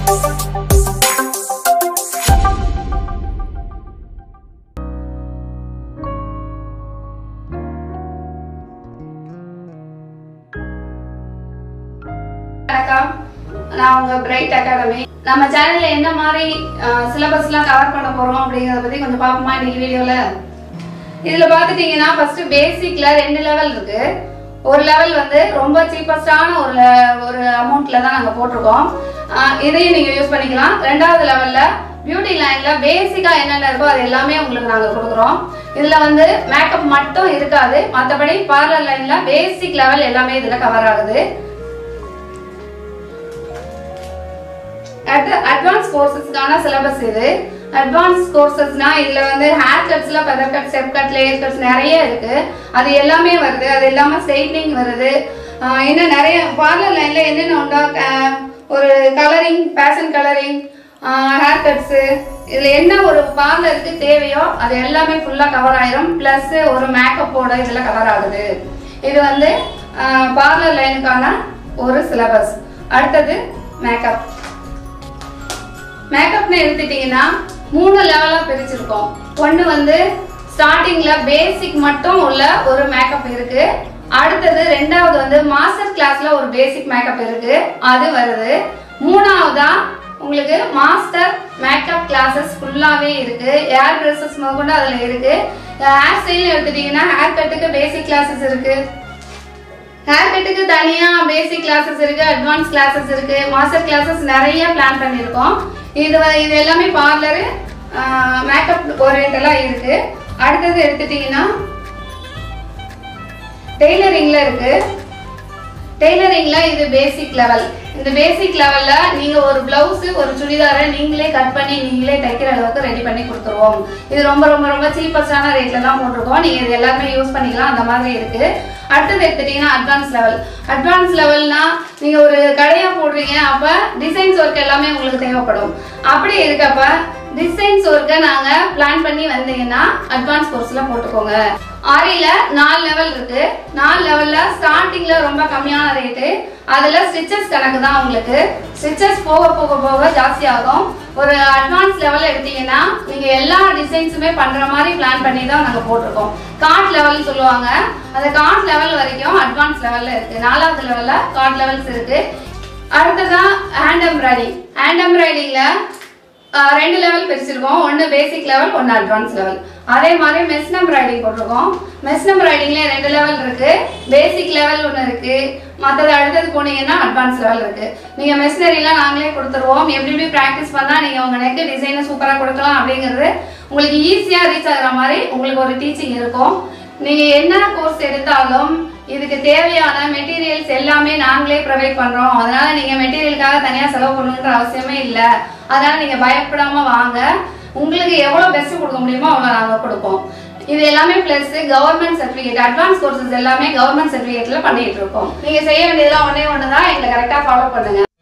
வணக்கம் நான் உங்க பிரைட் அகாடமி நம்ம சேனல்ல என்ன மாதிரி சிலபஸ்லாம் கவர் பண்ண போறோம் அப்படிங்கறத பத்தி கொஞ்சம் பாப்போமா இன்னைக்கு வீடியோல இதுல பாத்துட்டீங்கன்னா ஃபர்ஸ்ட் பேசிக்ல ரெண்டு லெவல் இருக்கு ஒரு லெவல் வந்து ரொம்ப சீப்பஸ்டான ஒரு le- ஒரு அமௌண்ட்ல தான் நாங்க போட்டிருக்கோம் ஆஹ் இதையும் நீங்க யூஸ் பண்ணிக்கலாம் ரெண்டாவது லெவல்ல பியூட்டி லைன்ல பேசிக்கா என்னென்ன இருக்கோ அது எல்லாமே உங்களுக்கு நாங்க கொடுக்குறோம் இதுல வந்து மேக்கப் மட்டும் இருக்காது மத்தபடி பார்லர் லைன்ல பேசிக் லெவல் எல்லாமே இதுல கவர் ஆகுது அடுத்து அட்வான்ஸ் கோர்சஸ்க்கான சிலபஸ் இது அட்வான்ஸ் கோர்சஸ்னா இதுல வந்து ஹேர் கட்ஸ்ல feather cut step cut layer cuts நிறைய இருக்கு அது எல்லாமே வருது அது இல்லாம ஸ்ட்ரைட்னிங் வருது ஆஹ் இன்னும் நிறைய பார்லர் லைன்ல என்னென்ன உண்டோ ஆஹ் ஒரு colouring fashion colouring hair cuts இதுல என்ன ஒரு பார்லருக்கு தேவையோ அது எல்லாமே ஃபுல்லா கவர் ஆயிரும் பிளஸ் ஒரு மேக்கப்போட இதுல கவர் ஆகுது இது வந்து பார்லர் லைனுக்கான ஒரு சிலபஸ் அடுத்தது மேக்கப் மேக்கப்னு எடுத்துட்டீங்கன்னா மூணு லெவலா பிரிச்சிருக்கோம் ஒன்னு வந்து ஸ்டார்டிங்ல பேசிக் மட்டும் உள்ள ஒரு மேக்கப் இருக்கு அடுத்தது ரெண்டாவது வந்து மாஸ்டர் கிளாஸ்ல ஒரு பேசிக் மேக்கப் இருக்கு அது வருது மூணாவதா உங்களுக்கு மாஸ்டர் மேக்கப் கிளாஸஸ் ஃபுல்லாவே இருக்கு ஏர் ட்ரெஸ்ஸஸ் முதற்கொண்டு அதுல இருக்கு ஹேர் ஸ்டைல் எடுத்துட்டீங்கன்னா ஹேர் கட்டுக்கு பேசிக் கிளாஸஸ் இருக்கு ஹேர் கட்டுக்கு தனியா பேசிக் கிளாஸஸ் இருக்கு அட்வான்ஸ் கிளாஸஸ் இருக்கு மாஸ்டர் கிளாஸஸ் நிறைய பிளான் பண்ணியிருக்கோம் இது வ- இது எல்லாமே பார்லரு மேக்கப் ஓரியன்டலா இருக்கு அடுத்தது எடுத்துட்டீங்கன்னா டெய்லரிங்ல இருக்கு டெய்லரிங்ல இது பேசிக் லெவல் இந்த பேசிக் லெவல்ல நீங்க ஒரு பிளவுஸ் ஒரு சுடிதாரை நீங்களே கட் பண்ணி நீங்களே தைக்கிற அளவுக்கு ரெடி பண்ணி கொடுத்துருவோம் இது ரொம்ப ரொம்ப ரொம்ப சீப்பஸ்டான ரேட்ல தான் போட்டிருக்கோம் நீங்க இது எல்லாமே யூஸ் பண்ணிக்கலாம் அந்த மாதிரி இருக்கு அடுத்தது எடுத்துட்டீங்கன்னா அட்வான்ஸ் லெவல் அட்வான்ஸ் லெவல்னா நீங்க ஒரு கடையா போடுறீங்க அப்ப டிசைன்ஸ் ஒர்க் எல்லாமே உங்களுக்கு தேவைப்படும் அப்படி இருக்கப்ப டிசைன்ஸ் ஒர்க்கை நாங்க பிளான் பண்ணி வந்தீங்கன்னா அட்வான்ஸ் கோர்ஸ்ல போட்டுக்கோங்க ஆரியில நாலு லெவல் இருக்கு நாலு லெவல்ல ஸ்டார்டிங்ல ரொம்ப கம்மியான ரேட்டு அதுல ஸ்டிச்சஸ் கணக்கு தான் உங்களுக்கு ஸ்டிச்சஸ் போக போக போக ஜாஸ்தி ஆகும் ஒரு அட்வான்ஸ் லெவல் எடுத்தீங்கன்னா நீங்க எல்லா டிசைன்ஸுமே பண்ற மாதிரி பிளான் பண்ணி தான் நாங்க போட்டிருக்கோம் கார்ட் லெவல் சொல்லுவாங்க அந்த கார்ட் லெவல் வரைக்கும் அட்வான்ஸ் லெவல்ல இருக்கு நாலாவது லெவல்ல கார்ட் லெவல்ஸ் இருக்கு அடுத்ததான் ஹேண்ட் எம்ப்ராய்டிங் ஹேண்ட் எம்ப்ராய்டிங்ல ஆஹ் ரெண்டு லெவல் பிரிச்சிருக்கோம் ஒன்னு பேசிக் லெவல் ஒன்னு அட்வான்ஸ் லெவல் அதே மாதிரி மெஸ் ரைடிங் போட்டிருக்கோம் மெஸ் ரைடிங்ல ரெண்டு லெவல் இருக்கு பேசிக் லெவல் ஒன்னு இருக்கு மற்றது அடுத்தது போனீங்கன்னா அட்வான்ஸ் லெவல் இருக்கு நீங்க மெஷினரிலாம் நாங்களே கொடுத்துருவோம் எப்படி எப்படி ப்ராக்டிஸ் பண்ணா நீங்க உங்க நெக் டிசைனை சூப்பரா கொடுக்கலாம் அப்படிங்கிறது உங்களுக்கு ஈஸியா ரீச் ஆகுற மாதிரி உங்களுக்கு ஒரு டீச்சிங் இருக்கும் நீங்க என்ன கோர்ஸ் எடுத்தாலும் இதுக்கு தேவையான மெட்டீரியல்ஸ் எல்லாமே நாங்களே ப்ரொவைட் பண்றோம் அதனால நீங்க மெட்டீரியலுக்காக தனியா செலவு பண்ணணுன்ற அவசியமே இல்ல அதனால நீங்க பயப்படாம வாங்க உங்களுக்கு எவ்வளவு பெஸ்ட் கொடுக்க முடியுமோ அவ்வளவு நாங்க கொடுப்போம் இது எல்லாமே plus government certificate advance courses எல்லாமே கவர்மெண்ட் சர்டிபிகேட்ல பண்ணிட்டு இருக்கோம் நீங்க செய்ய வேண்டியதெல்லாம் ஒண்ணே ஒண்ணுதான் எங்களை கரெக்டா ஃபாலோ பண்ணுங்க